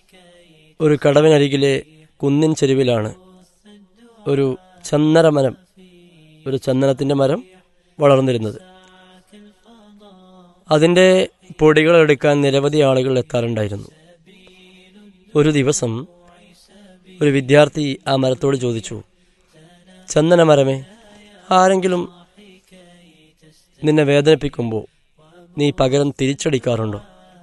ഒരു കടവിനരികിലെ കുന്നിൻ ചെരുവിലാണ് ഒരു ചന്ദനമരം ഒരു ചന്ദനത്തിൻ്റെ മരം വളർന്നിരുന്നത് അതിൻ്റെ പൊടികൾ എടുക്കാൻ നിരവധി ആളുകൾ എത്താറുണ്ടായിരുന്നു ഒരു ദിവസം ഒരു വിദ്യാർത്ഥി ആ മരത്തോട് ചോദിച്ചു ചന്ദനമരമേ ആരെങ്കിലും നിന്നെ വേദനിപ്പിക്കുമ്പോൾ നീ പകരം തിരിച്ചടിക്കാറുണ്ടോ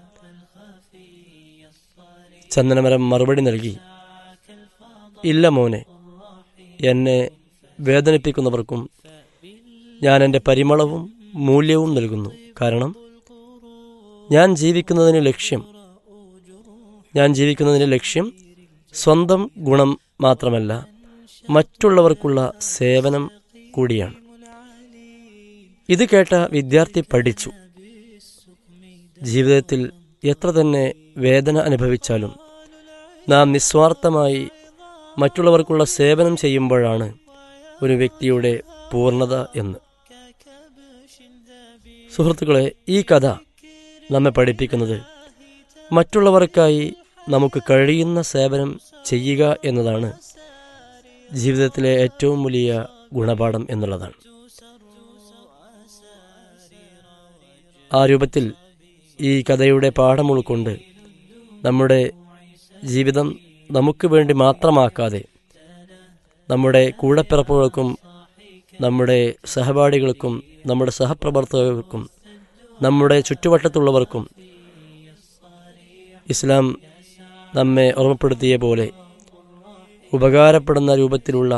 ചന്ദനമരം മറുപടി നൽകി ഇല്ല മോനെ എന്നെ വേദനിപ്പിക്കുന്നവർക്കും ഞാൻ എൻ്റെ പരിമളവും മൂല്യവും നൽകുന്നു കാരണം ഞാൻ ജീവിക്കുന്നതിന് ലക്ഷ്യം ഞാൻ ജീവിക്കുന്നതിന് ലക്ഷ്യം സ്വന്തം ഗുണം മാത്രമല്ല മറ്റുള്ളവർക്കുള്ള സേവനം കൂടിയാണ് ഇത് കേട്ട വിദ്യാർത്ഥി പഠിച്ചു ജീവിതത്തിൽ എത്ര തന്നെ വേദന അനുഭവിച്ചാലും നാം നിസ്വാർത്ഥമായി മറ്റുള്ളവർക്കുള്ള സേവനം ചെയ്യുമ്പോഴാണ് ഒരു വ്യക്തിയുടെ പൂർണ്ണത എന്ന് സുഹൃത്തുക്കളെ ഈ കഥ നമ്മെ പഠിപ്പിക്കുന്നത് മറ്റുള്ളവർക്കായി നമുക്ക് കഴിയുന്ന സേവനം ചെയ്യുക എന്നതാണ് ജീവിതത്തിലെ ഏറ്റവും വലിയ ഗുണപാഠം എന്നുള്ളതാണ് ആ രൂപത്തിൽ ഈ കഥയുടെ പാഠം ഉൾക്കൊണ്ട് നമ്മുടെ ജീവിതം നമുക്ക് വേണ്ടി മാത്രമാക്കാതെ നമ്മുടെ കൂടപ്പിറപ്പുകൾക്കും നമ്മുടെ സഹപാഠികൾക്കും നമ്മുടെ സഹപ്രവർത്തകർക്കും നമ്മുടെ ചുറ്റുവട്ടത്തുള്ളവർക്കും ഇസ്ലാം നമ്മെ ഓർമ്മപ്പെടുത്തിയ പോലെ ഉപകാരപ്പെടുന്ന രൂപത്തിലുള്ള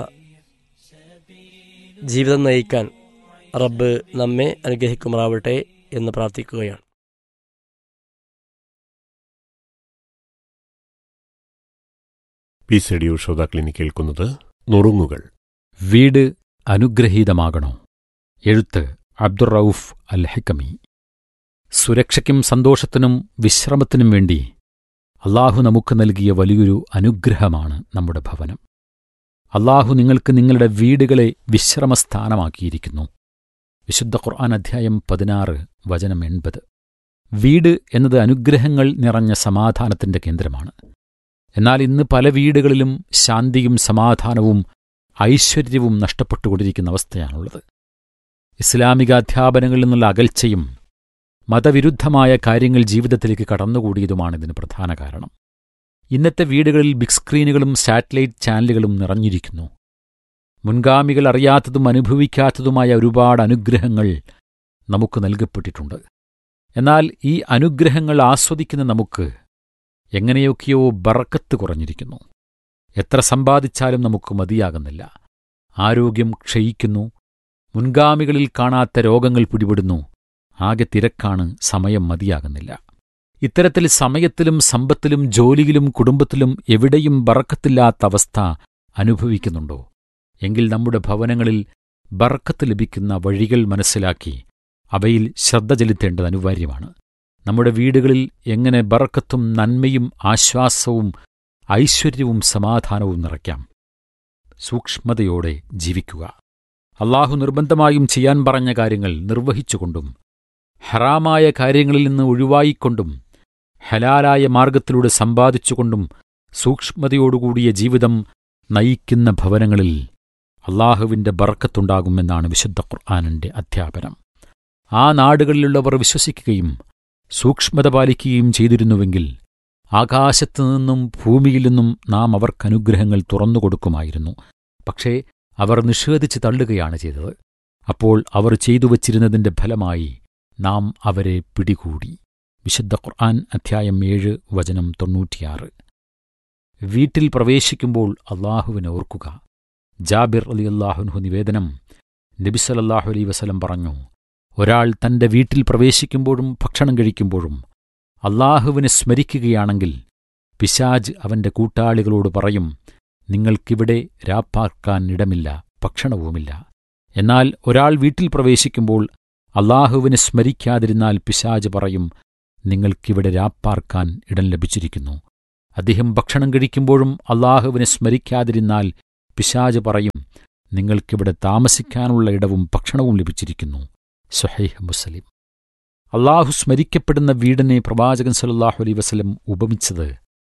ജീവിതം നയിക്കാൻ റബ്ബ് നമ്മെ അനുഗ്രഹിക്കുമാറാവട്ടെ എന്ന് പ്രാർത്ഥിക്കുകയാണ് പീസ് റേഡിയോ ശ്രോതാക്കളിനി കേൾക്കുന്നത് നുറുങ്ങുകൾ വീട് അനുഗ്രഹീതമാകണോ എഴുത്ത് അബ്ദുർ റൌഫ് അൽ ഹക്കമി സുരക്ഷയ്ക്കും സന്തോഷത്തിനും വിശ്രമത്തിനും വേണ്ടി അള്ളാഹു നമുക്ക് നൽകിയ വലിയൊരു അനുഗ്രഹമാണ് നമ്മുടെ ഭവനം അള്ളാഹു നിങ്ങൾക്ക് നിങ്ങളുടെ വീടുകളെ വിശ്രമസ്ഥാനമാക്കിയിരിക്കുന്നു വിശുദ്ധ ഖുർആൻ അധ്യായം പതിനാറ് വചനം എൺപത് വീട് എന്നത് അനുഗ്രഹങ്ങൾ നിറഞ്ഞ സമാധാനത്തിന്റെ കേന്ദ്രമാണ് എന്നാൽ ഇന്ന് പല വീടുകളിലും ശാന്തിയും സമാധാനവും ഐശ്വര്യവും നഷ്ടപ്പെട്ടുകൊണ്ടിരിക്കുന്ന അവസ്ഥയാണുള്ളത് ഇസ്ലാമിക അധ്യാപനങ്ങളിൽ നിന്നുള്ള അകൽച്ചയും മതവിരുദ്ധമായ കാര്യങ്ങൾ ജീവിതത്തിലേക്ക് കടന്നുകൂടിയതുമാണ് ഇതിന് പ്രധാന കാരണം ഇന്നത്തെ വീടുകളിൽ ബിഗ് സ്ക്രീനുകളും സാറ്റലൈറ്റ് ചാനലുകളും നിറഞ്ഞിരിക്കുന്നു മുൻഗാമികൾ അറിയാത്തതും അനുഭവിക്കാത്തതുമായ ഒരുപാട് അനുഗ്രഹങ്ങൾ നമുക്ക് നൽകപ്പെട്ടിട്ടുണ്ട് എന്നാൽ ഈ അനുഗ്രഹങ്ങൾ ആസ്വദിക്കുന്ന നമുക്ക് എങ്ങനെയൊക്കെയോ ബറക്കത്ത് കുറഞ്ഞിരിക്കുന്നു എത്ര സമ്പാദിച്ചാലും നമുക്ക് മതിയാകുന്നില്ല ആരോഗ്യം ക്ഷയിക്കുന്നു മുൻഗാമികളിൽ കാണാത്ത രോഗങ്ങൾ പിടിപെടുന്നു ആകെ തിരക്കാണ് സമയം മതിയാകുന്നില്ല ഇത്തരത്തിൽ സമയത്തിലും സമ്പത്തിലും ജോലിയിലും കുടുംബത്തിലും എവിടെയും ബറക്കത്തില്ലാത്ത അവസ്ഥ അനുഭവിക്കുന്നുണ്ടോ എങ്കിൽ നമ്മുടെ ഭവനങ്ങളിൽ ബറക്കത്ത് ലഭിക്കുന്ന വഴികൾ മനസ്സിലാക്കി അവയിൽ ശ്രദ്ധ ചെലുത്തേണ്ടത് അനിവാര്യമാണ് നമ്മുടെ വീടുകളിൽ എങ്ങനെ ബറക്കത്തും നന്മയും ആശ്വാസവും ഐശ്വര്യവും സമാധാനവും നിറയ്ക്കാം സൂക്ഷ്മതയോടെ ജീവിക്കുക അള്ളാഹു നിർബന്ധമായും ചെയ്യാൻ പറഞ്ഞ കാര്യങ്ങൾ നിർവഹിച്ചുകൊണ്ടും ഹറാമായ കാര്യങ്ങളിൽ നിന്ന് ഒഴിവായിക്കൊണ്ടും ഹലാലായ മാർഗത്തിലൂടെ സമ്പാദിച്ചുകൊണ്ടും സൂക്ഷ്മതയോടുകൂടിയ ജീവിതം നയിക്കുന്ന ഭവനങ്ങളിൽ അള്ളാഹുവിന്റെ ബറക്കത്തുണ്ടാകുമെന്നാണ് വിശുദ്ധ ഖുർആാനിന്റെ അധ്യാപനം ആ നാടുകളിലുള്ളവർ വിശ്വസിക്കുകയും സൂക്ഷ്മത പാലിക്കുകയും ചെയ്തിരുന്നുവെങ്കിൽ ആകാശത്തു നിന്നും ഭൂമിയിൽ നിന്നും നാം അവർക്കനുഗ്രഹങ്ങൾ തുറന്നുകൊടുക്കുമായിരുന്നു പക്ഷേ അവർ നിഷേധിച്ച് തള്ളുകയാണ് ചെയ്തത് അപ്പോൾ അവർ ചെയ്തു വച്ചിരുന്നതിന്റെ ഫലമായി നാം അവരെ പിടികൂടി വിശുദ്ധ ഖുർആൻ അധ്യായം ഏഴ് വചനം തൊണ്ണൂറ്റിയാറ് വീട്ടിൽ പ്രവേശിക്കുമ്പോൾ അള്ളാഹുവിനെ ഓർക്കുക ജാബിർ അലി അള്ളാഹുൻഹു നിവേദനം നബിസലല്ലാഹു അലൈ വസലം പറഞ്ഞു ഒരാൾ തന്റെ വീട്ടിൽ പ്രവേശിക്കുമ്പോഴും ഭക്ഷണം കഴിക്കുമ്പോഴും അള്ളാഹുവിനെ സ്മരിക്കുകയാണെങ്കിൽ പിശാജ് അവന്റെ കൂട്ടാളികളോട് പറയും നിങ്ങൾക്കിവിടെ രാപ്പാർക്കാൻ ഇടമില്ല ഭക്ഷണവുമില്ല എന്നാൽ ഒരാൾ വീട്ടിൽ പ്രവേശിക്കുമ്പോൾ അള്ളാഹുവിനെ സ്മരിക്കാതിരുന്നാൽ പിശാജ് പറയും നിങ്ങൾക്കിവിടെ രാപ്പാർക്കാൻ ഇടം ലഭിച്ചിരിക്കുന്നു അദ്ദേഹം ഭക്ഷണം കഴിക്കുമ്പോഴും അള്ളാഹുവിനെ സ്മരിക്കാതിരുന്നാൽ പിശാജ് പറയും നിങ്ങൾക്കിവിടെ താമസിക്കാനുള്ള ഇടവും ഭക്ഷണവും ലഭിച്ചിരിക്കുന്നു സുഹൈഹ് മുസ്ലിം അള്ളാഹു സ്മരിക്കപ്പെടുന്ന വീടിനെ പ്രവാചകൻ സല്ലാഹു അലൈ വസലം ഉപമിച്ചത്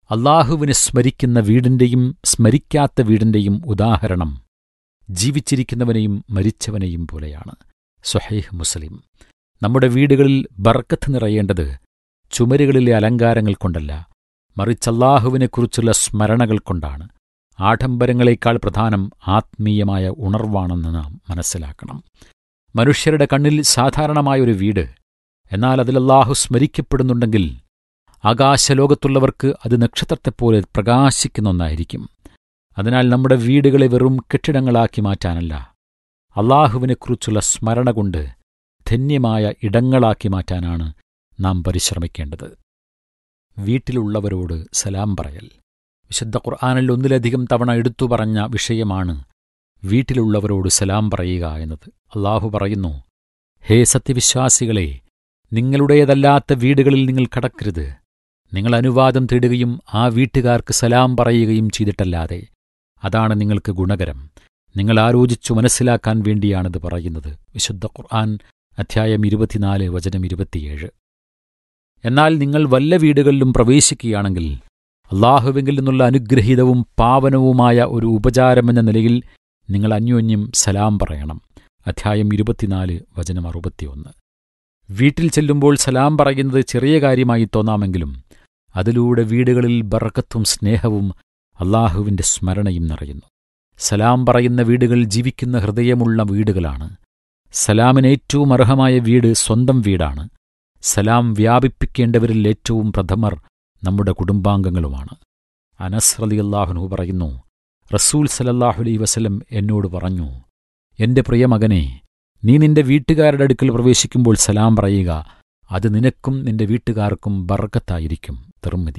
അള്ളാഹുവിനെ സ്മരിക്കുന്ന വീടിന്റെയും സ്മരിക്കാത്ത വീടിന്റെയും ഉദാഹരണം ജീവിച്ചിരിക്കുന്നവനെയും മരിച്ചവനെയും പോലെയാണ് സുഹൈഹ് മുസ്ലിം നമ്മുടെ വീടുകളിൽ ബർക്കത്ത് നിറയേണ്ടത് ചുമരുകളിലെ അലങ്കാരങ്ങൾ കൊണ്ടല്ല മറിച്ചല്ലാഹുവിനെക്കുറിച്ചുള്ള സ്മരണകൾ കൊണ്ടാണ് ആഡംബരങ്ങളെക്കാൾ പ്രധാനം ആത്മീയമായ ഉണർവാണെന്ന് നാം മനസ്സിലാക്കണം മനുഷ്യരുടെ കണ്ണിൽ സാധാരണമായൊരു വീട് എന്നാൽ അതിലല്ലാഹു സ്മരിക്കപ്പെടുന്നുണ്ടെങ്കിൽ ആകാശലോകത്തുള്ളവർക്ക് അത് നക്ഷത്രത്തെപ്പോലെ പ്രകാശിക്കുന്ന ഒന്നായിരിക്കും അതിനാൽ നമ്മുടെ വീടുകളെ വെറും കെട്ടിടങ്ങളാക്കി മാറ്റാനല്ല അള്ളാഹുവിനെക്കുറിച്ചുള്ള സ്മരണ കൊണ്ട് ധന്യമായ ഇടങ്ങളാക്കി മാറ്റാനാണ് നാം പരിശ്രമിക്കേണ്ടത് വീട്ടിലുള്ളവരോട് സലാം പറയൽ വിശുദ്ധ ഖുർആാനിൽ ഒന്നിലധികം തവണ എടുത്തു പറഞ്ഞ വിഷയമാണ് വീട്ടിലുള്ളവരോട് സലാം പറയുക എന്നത് അള്ളാഹു പറയുന്നു ഹേ സത്യവിശ്വാസികളെ നിങ്ങളുടേതല്ലാത്ത വീടുകളിൽ നിങ്ങൾ കടക്കരുത് നിങ്ങൾ അനുവാദം തേടുകയും ആ വീട്ടുകാർക്ക് സലാം പറയുകയും ചെയ്തിട്ടല്ലാതെ അതാണ് നിങ്ങൾക്ക് ഗുണകരം നിങ്ങൾ ആലോചിച്ചു മനസ്സിലാക്കാൻ വേണ്ടിയാണിത് പറയുന്നത് വിശുദ്ധ ഖുർആൻ അധ്യായം ഇരുപത്തിനാല് വചനം ഇരുപത്തിയേഴ് എന്നാൽ നിങ്ങൾ വല്ല വീടുകളിലും പ്രവേശിക്കുകയാണെങ്കിൽ അള്ളാഹുവിങ്കിൽ നിന്നുള്ള അനുഗ്രഹീതവും പാവനവുമായ ഒരു ഉപചാരമെന്ന നിലയിൽ നിങ്ങൾ അന്യോന്യം സലാം പറയണം അധ്യായം ഇരുപത്തിനാല് വചനം അറുപത്തിയൊന്ന് വീട്ടിൽ ചെല്ലുമ്പോൾ സലാം പറയുന്നത് ചെറിയ കാര്യമായി തോന്നാമെങ്കിലും അതിലൂടെ വീടുകളിൽ ബറക്കത്തും സ്നേഹവും അള്ളാഹുവിന്റെ സ്മരണയും നിറയുന്നു സലാം പറയുന്ന വീടുകൾ ജീവിക്കുന്ന ഹൃദയമുള്ള വീടുകളാണ് സലാമിന് ഏറ്റവും അർഹമായ വീട് സ്വന്തം വീടാണ് സലാം വ്യാപിപ്പിക്കേണ്ടവരിൽ ഏറ്റവും പ്രഥമർ നമ്മുടെ കുടുംബാംഗങ്ങളുമാണ് അനസ് റളിയല്ലാഹുനു പറയുന്നു റസൂൽ സലല്ലാഹു അലൈ വസലം എന്നോട് പറഞ്ഞു എന്റെ പ്രിയമകനെ നീ നിന്റെ വീട്ടുകാരുടെ അടുക്കൽ പ്രവേശിക്കുമ്പോൾ സലാം പറയുക അത് നിനക്കും നിന്റെ വീട്ടുകാർക്കും ബർക്കത്തായിരിക്കും തിർമിതി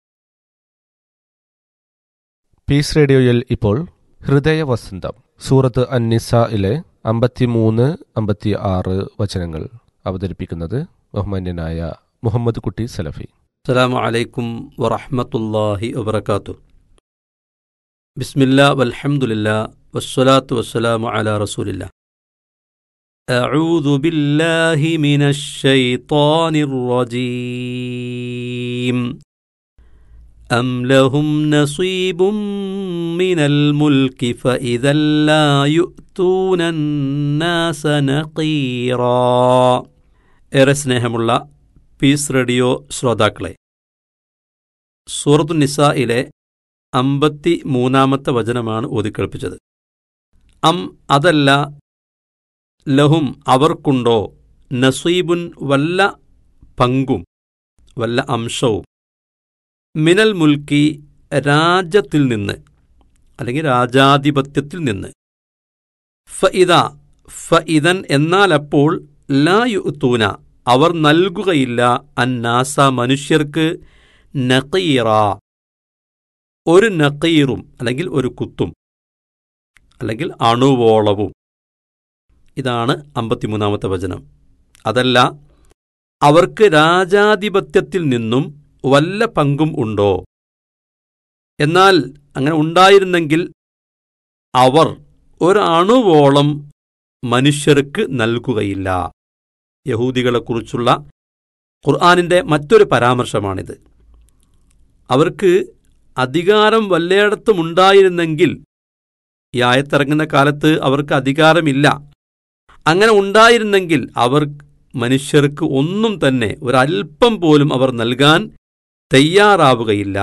പീസ് റേഡിയോയിൽ ഇപ്പോൾ ഹൃദയവസന്തം സൂറത്ത് അന്നിസയിലെ അമ്പത്തിമൂന്ന് അമ്പത്തി ആറ് വചനങ്ങൾ അവതരിപ്പിക്കുന്നത് ബഹുമാന്യനായ മുഹമ്മദ് കുട്ടി സലഫി السلام عليكم ورحمة الله وبركاته بسم الله والحمد لله والصلاة والسلام على رسول الله أعوذ بالله من الشيطان الرجيم أم لهم نصيب من الملك فإذا لا يؤتون الناس نقيرا ഏറെ സ്നേഹമുള്ള പീസ് റേഡിയോ ശ്രോതാക്കളെ സൂറത്തു നിസായിലെ അമ്പത്തി മൂന്നാമത്തെ വചനമാണ് ഓതിക്കേൾപ്പിച്ചത് അം അതല്ല ലഹും അവർക്കുണ്ടോ നസീബുൻ വല്ല പങ്കും വല്ല അംശവും മിനൽ മുൽക്കി രാജ്യത്തിൽ നിന്ന് അല്ലെങ്കിൽ രാജാധിപത്യത്തിൽ നിന്ന് ഫ ഇത ഫ ഇതൻ എന്നാലപ്പോൾ ലാ യുത്തൂന അവർ നൽകുകയില്ല അന്നാസ മനുഷ്യർക്ക് നഖീറ ഒരു നഖീറും അല്ലെങ്കിൽ ഒരു കുത്തും അല്ലെങ്കിൽ അണുവോളവും ഇതാണ് അമ്പത്തിമൂന്നാമത്തെ വചനം അതല്ല അവർക്ക് രാജാധിപത്യത്തിൽ നിന്നും വല്ല പങ്കും ഉണ്ടോ എന്നാൽ അങ്ങനെ ഉണ്ടായിരുന്നെങ്കിൽ അവർ ഒരണുവോളം മനുഷ്യർക്ക് നൽകുകയില്ല യഹൂദികളെക്കുറിച്ചുള്ള ഖുർആാനിൻ്റെ മറ്റൊരു പരാമർശമാണിത് അവർക്ക് അധികാരം വല്ലയിടത്തും ഉണ്ടായിരുന്നെങ്കിൽ ഈ ആയത്തിറങ്ങുന്ന കാലത്ത് അവർക്ക് അധികാരമില്ല അങ്ങനെ ഉണ്ടായിരുന്നെങ്കിൽ അവർ മനുഷ്യർക്ക് ഒന്നും തന്നെ ഒരല്പം പോലും അവർ നൽകാൻ തയ്യാറാവുകയില്ല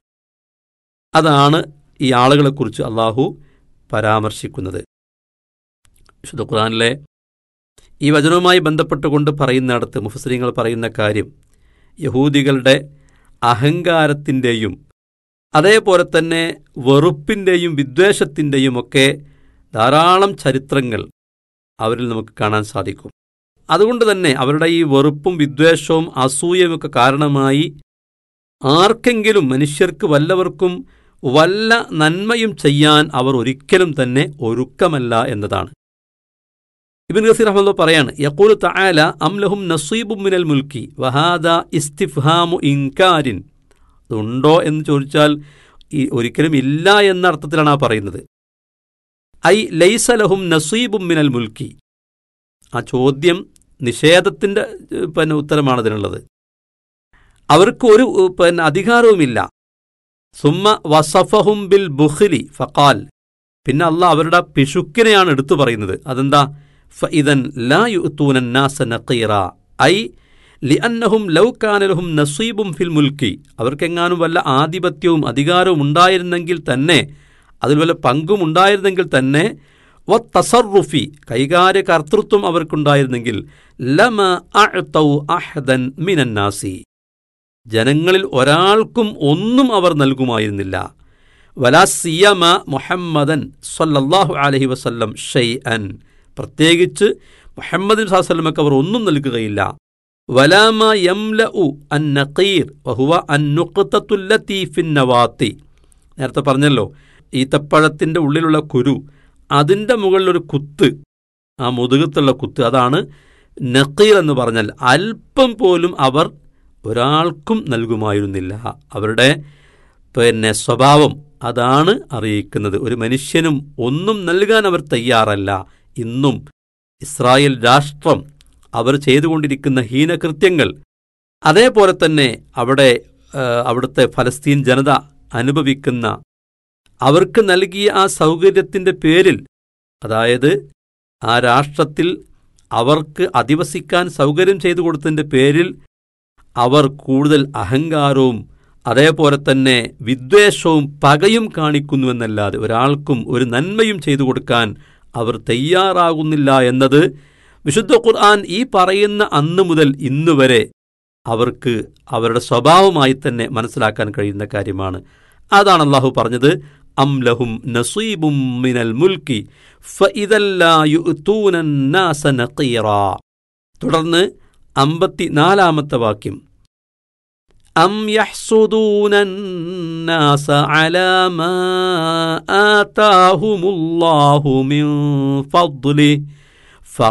അതാണ് ഈ ആളുകളെക്കുറിച്ച് അള്ളാഹു പരാമർശിക്കുന്നത് വിശുദ്ധ ഖുർആാനിലെ ഈ വചനവുമായി ബന്ധപ്പെട്ടുകൊണ്ട് പറയുന്നിടത്ത് മുഫസ്രീങ്ങൾ പറയുന്ന കാര്യം യഹൂദികളുടെ അഹങ്കാരത്തിൻ്റെയും അതേപോലെ തന്നെ വെറുപ്പിൻ്റെയും വിദ്വേഷത്തിൻ്റെയും ഒക്കെ ധാരാളം ചരിത്രങ്ങൾ അവരിൽ നമുക്ക് കാണാൻ സാധിക്കും അതുകൊണ്ട് തന്നെ അവരുടെ ഈ വെറുപ്പും വിദ്വേഷവും അസൂയയും ഒക്കെ കാരണമായി ആർക്കെങ്കിലും മനുഷ്യർക്ക് വല്ലവർക്കും വല്ല നന്മയും ചെയ്യാൻ അവർ ഒരിക്കലും തന്നെ ഒരുക്കമല്ല എന്നതാണ് ഇബിൻ ഗസീർ അഹമ്മദ് പറയാണ് യക്കൂലു തആല അംലഹും നസീബും മിനൽ മുൽക്കി വഹാദ ഇസ്തിഫ്ഹാമു ഇൻകാരിൻ അതുണ്ടോ എന്ന് ചോദിച്ചാൽ ഈ ഒരിക്കലും ഇല്ല എന്ന അർത്ഥത്തിലാണ് ആ പറയുന്നത് ഐ ലൈസലഹും നസീബും മിനൽ മുൽക്കി ആ ചോദ്യം നിഷേധത്തിന്റെ പിന്നെ ഉത്തരമാണ് അതിനുള്ളത് അവർക്ക് ഒരു പിന്നെ അധികാരവുമില്ല സുമ്മ വസഫഹും ബിൽ ബുഖ്ലി ഫഖാൽ പിന്നെ അള്ളാഹ് അവരുടെ പിശുക്കിനെയാണ് എടുത്തു പറയുന്നത് അതെന്താ ഫഇദൻ ലാ യുഅ്തൂന നാസ നഖീറ ഐ ലിഅന്നഹും ലൗ കാന ലഹും നസീബും ഫിൽ മുൽക്കി അവർക്കെങ്ങാനും വല്ല ആധിപത്യവും അധികാരവും ഉണ്ടായിരുന്നെങ്കിൽ തന്നെ അതിൽ വല്ല പങ്കും ഉണ്ടായിരുന്നെങ്കിൽ തന്നെ വ തസറുഫി കൈകാര്യ കർത്തൃത്വം അവർക്കുണ്ടായിരുന്നെങ്കിൽ ലമ അഅ്തൗ അഹദൻ മിനന്നാസി ജനങ്ങളിൽ ഒരാൾക്കും ഒന്നും അവർ നൽകുമായിരുന്നില്ല വലാസിയമ മുഹമ്മദൻ സല്ലല്ലാഹു അലൈഹി വസല്ലം ഷെയ് അൻ പ്രത്യേകിച്ച് മുഹമ്മദ് സാഹസല്ലമക്ക് അവർ ഒന്നും നൽകുകയില്ല വലാമ യംല ഉ അൻ നഖീർ വഹുവ അൻ നുഖ്തത്തുല്ലത്തി ഫിൻ നവാത്തി നേരത്തെ പറഞ്ഞല്ലോ ഈത്തപ്പഴത്തിൻ്റെ ഉള്ളിലുള്ള കുരു അതിൻ്റെ മുകളിലൊരു കുത്ത് ആ മുതുകത്തുള്ള കുത്ത് അതാണ് നഖീർ എന്ന് പറഞ്ഞാൽ അല്പം പോലും അവർ ഒരാൾക്കും നൽകുമായിരുന്നില്ല അവരുടെ പിന്നെ സ്വഭാവം അതാണ് അറിയിക്കുന്നത് ഒരു മനുഷ്യനും ഒന്നും നൽകാൻ അവർ തയ്യാറല്ല ഇന്നും ഇസ്രായേൽ രാഷ്ട്രം അവർ ചെയ്തുകൊണ്ടിരിക്കുന്ന ഹീനകൃത്യങ്ങൾ അതേപോലെ തന്നെ അവിടെ ആ, അവിടുത്തെ ഫലസ്തീൻ ജനത അനുഭവിക്കുന്ന അവർക്ക് നൽകിയ ആ സൗകര്യത്തിൻ്റെ പേരിൽ അതായത് ആ രാഷ്ട്രത്തിൽ അവർക്ക് അധിവസിക്കാൻ സൗകര്യം ചെയ്തു കൊടുത്തതിൻ്റെ പേരിൽ അവർ കൂടുതൽ അഹങ്കാരവും അതേപോലെ തന്നെ വിദ്വേഷവും പകയും കാണിക്കുന്നുവെന്നല്ലാതെ ഒരാൾക്കും ഒരു നന്മയും ചെയ്തു കൊടുക്കാൻ അവർ തയ്യാറാകുന്നില്ല എന്നത് വിശുദ്ധ ഖുർആൻ ഈ പറയുന്ന അന്ന് മുതൽ ഇന്ന് വരെ അവർക്ക് അവരുടെ സ്വഭാവമായി തന്നെ മനസ്സിലാക്കാൻ കഴിയുന്ന കാര്യമാണ് അതാണ് അള്ളാഹു പറഞ്ഞത് അം ലഹും നസീബും മിനൽ മുൽക്കി ഫഇദല്ലാ യുഅ്തൂന النَّاسَ നഖീറാ തുടർന്ന് അമ്പത്തിനാലാമത്തെ വാക്യം أم يحسدون الناس على ما آتاهم الله من فضله